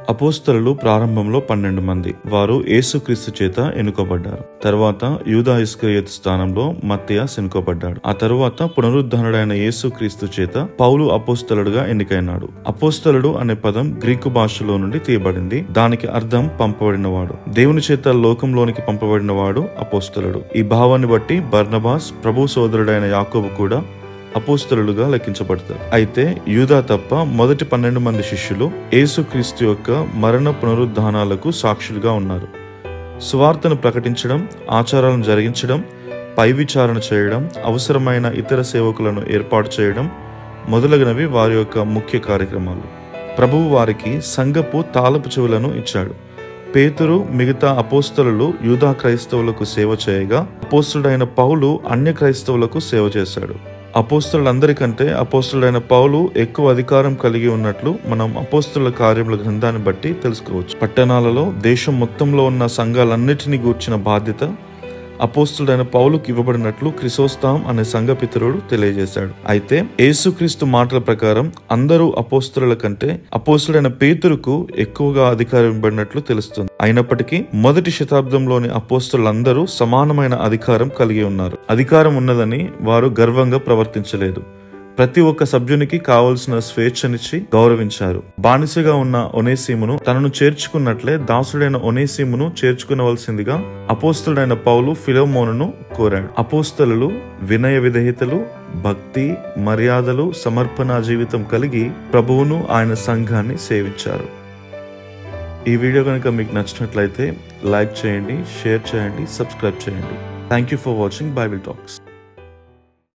అపోస్తలు ప్రారంభంలో పన్నెండు మంది వారు యేసుక్రీస్తు చేత ఎన్నుకోబడ్డారు తర్వాత యూదా ఇస్కరియత్ స్థానంలో మత్తియాస్ ఎన్నుకోబడ్డాడు ఆ తరువాత పునరుద్ధరణుడైన యేసుక్రీస్తు చేత పౌలు అపోస్తలుడుగా ఎన్నికైనాడు అపోస్తలుడు అనే పదం గ్రీకు భాషలో నుండి తీయబడింది దానికి అర్థం పంపబడినవాడు దేవుని చేత లోకంలోనికి పంపబడినవాడు అపోస్తలుడు ఈ భావాన్ని బట్టి బర్నబాస్ ప్రభు సోదరుడైన యాకోబు కూడా అపోస్తలులుగా లెక్కించబడతారు అయితే యూదా తప్ప మొదటి పన్నెండు మంది శిష్యులు యేసుక్రీస్తు యొక్క మరణ పునరుద్ధానాలకు సాక్షులుగా ఉన్నారు సువార్తను ప్రకటించడం ఆచారాలను జరిగించడం పై విచారణ చేయడం అవసరమైన ఇతర సేవకులను ఏర్పాటు చేయడం మొదలగునవి వారి యొక్క ముఖ్య కార్యక్రమాలు ప్రభువు వారికి సంఘపు తాళపు చెవులను ఇచ్చాడు పేతురు మిగతా అపోస్తలు యూదా క్రైస్తవులకు సేవ చేయగా అపోస్తుడైన పౌలు అన్య క్రైస్తవులకు సేవ చేశాడు అపోస్తులందరికంటే అపోస్తుడైన పౌలు ఎక్కువ అధికారం కలిగి ఉన్నట్లు మనం అపోస్తుల కార్యముల గ్రంథాన్ని బట్టి తెలుసుకోవచ్చు పట్టణాలలో దేశం మొత్తంలో ఉన్న సంఘాలన్నిటినీ గూర్చిన బాధ్యత అపోస్తుడైన పౌలుకి ఇవ్వబడినట్లు క్రిసోస్తాం అనే సంఘపితరుడు తెలియజేశాడు అయితే యేసుక్రీస్తు మాటల ప్రకారం అందరూ అపోస్తుల కంటే అపోస్తుడైన పేతురుకు ఎక్కువగా అధికారం ఇవ్వబడినట్లు తెలుస్తుంది అయినప్పటికీ మొదటి శతాబ్దంలోని అపోస్తులందరూ సమానమైన అధికారం కలిగి ఉన్నారు అధికారం ఉన్నదని వారు గర్వంగా ప్రవర్తించలేదు ప్రతి ఒక్క సభ్యునికి కావలసిన స్వేచ్ఛనిచ్చి గౌరవించారు బానిసగా ఉన్న ఒనేసీమును తనను చేర్చుకున్నట్లే దాసుడైన ఒనేసీమును చేర్చుకునవలసిందిగా అపోస్తుడైన పౌలు ఫిలోమోనును కోరాడు అపోస్తలు వినయ విధేయతలు భక్తి మర్యాదలు సమర్పణ జీవితం కలిగి ప్రభువును ఆయన సంఘాన్ని సేవించారు ఈ వీడియో కనుక మీకు నచ్చినట్లయితే లైక్ చేయండి షేర్ చేయండి సబ్స్క్రైబ్ చేయండి thank you for watching Bible talks